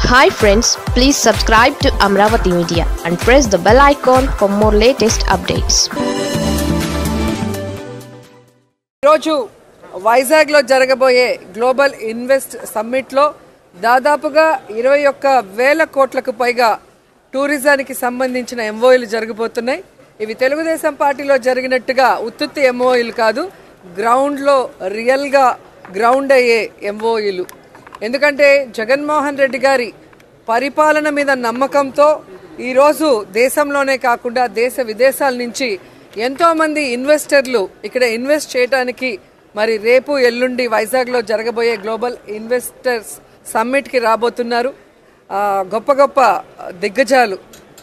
hi friends please subscribe to Amaravati media and press the bell icon for more latest updates ఈరోజు వైజాగ్లో జరగబోయే global invest సమ్మిట్లో దాదాపుగా ఇరవై ఒక్క వేల కోట్లకు పైగా టూరిజానికి సంబంధించిన ఎంఓఈలు జరగబోతున్నాయి ఇవి తెలుగుదేశం పార్టీలో జరిగినట్టుగా ఉత్తుత్తి ఎంఓఈలు కాదు గ్రౌండ్లో రియల్గా గ్రౌండ్ అయ్యే ఎంఓఈలు ఎందుకంటే జగన్మోహన్ రెడ్డి గారి పరిపాలన మీద నమ్మకంతో ఈరోజు దేశంలోనే కాకుండా దేశ విదేశాల నుంచి ఎంతోమంది ఇన్వెస్టర్లు ఇక్కడ ఇన్వెస్ట్ చేయడానికి మరి రేపు ఎల్లుండి వైజాగ్లో జరగబోయే గ్లోబల్ ఇన్వెస్టర్స్ సమ్మిట్కి రాబోతున్నారు ఆ, గొప్ప గొప్ప దిగ్గజాలు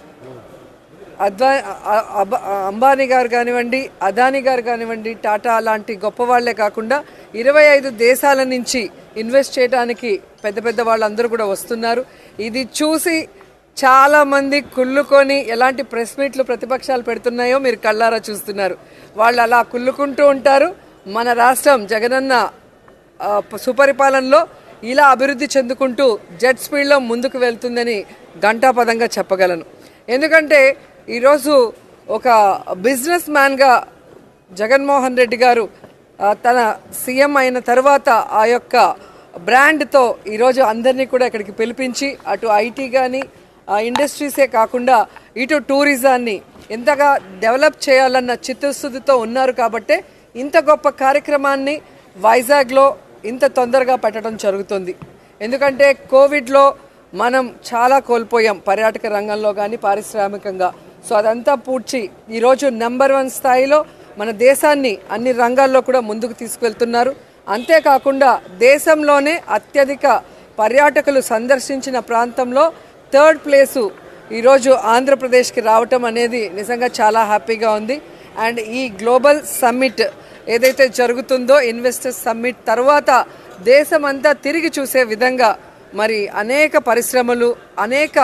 అద్వా అ- అబ- అంబానీ గారు కానివ్వండి అదానీ గారు కానివ్వండి టాటా లాంటి గొప్ప వాళ్లే కాకుండా ఇరవై ఐదు దేశాల నుంచి ఇన్వెస్ట్ చేయడానికి పెద్ద పెద్ద వాళ్ళందరూ కూడా వస్తున్నారు ఇది చూసి చాలా మంది కుళ్ళుకొని ఎలాంటి ప్రెస్ మీట్లు ప్రతిపక్షాలు పెడుతున్నాయో మీరు కళ్ళారా చూస్తున్నారు వాళ్ళు అలా కుళ్ళుకుంటూ ఉంటారు మన రాష్ట్రం జగనన్న ఆ, ప- సుపరిపాలనలో ఇలా అభివృద్ధి చెందుకుంటూ జెట్ స్పీడ్లో ముందుకు వెళ్తుందని ఘంటాపదంగా చెప్పగలను ఎందుకంటే ఈరోజు ఒక బిజినెస్ మ్యాన్గా జగన్మోహన్ రెడ్డి గారు ఆ, తన సీఎం అయిన తర్వాత ఆ యొక్క బ్రాండ్తో ఈరోజు అందరినీ కూడా ఇక్కడికి పిలిపించి అటు ఐటీ కానీ ఇండస్ట్రీసే కాకుండా ఇటు టూరిజాన్ని ఎంతగా డెవలప్ చేయాలన్న చిత్తశుద్ధితో ఉన్నారు కాబట్టే ఇంత గొప్ప కార్యక్రమాన్ని వైజాగ్లో ఇంత తొందరగా పెట్టడం జరుగుతుంది ఎందుకంటే కోవిడ్లో మనం చాలా కోల్పోయాం పర్యాటక రంగంలో కానీ పారిశ్రామికంగా సో అదంతా పూడ్చి ఈరోజు నెంబర్ వన్ స్థాయిలో మన దేశాన్ని అన్ని రంగాల్లో కూడా ముందుకు తీసుకెళ్తున్నారు అంతేకాకుండా దేశంలోనే అత్యధిక పర్యాటకులు సందర్శించిన ప్రాంతంలో థర్డ్ ప్లేసు ఈరోజు ఆంధ్రప్రదేశ్కి రావటం అనేది నిజంగా చాలా హ్యాపీగా ఉంది అండ్ ఈ గ్లోబల్ సమ్మిట్ ఏదైతే జరుగుతుందో ఇన్వెస్టర్స్ సమ్మిట్ తర్వాత దేశమంతా తిరిగి చూసే విధంగా మరి అనేక పరిశ్రమలు అనేక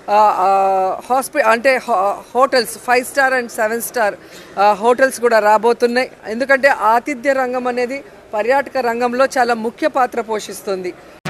హాస్పి అంటే హో- hotels five star and seven star ఆ, హోటల్స్ కూడా రాబోతున్నాయి ఎందుకంటే ఆతిథ్య రంగం అనేది పర్యాటక రంగంలో చాలా ముఖ్య పాత్ర పోషిస్తుంది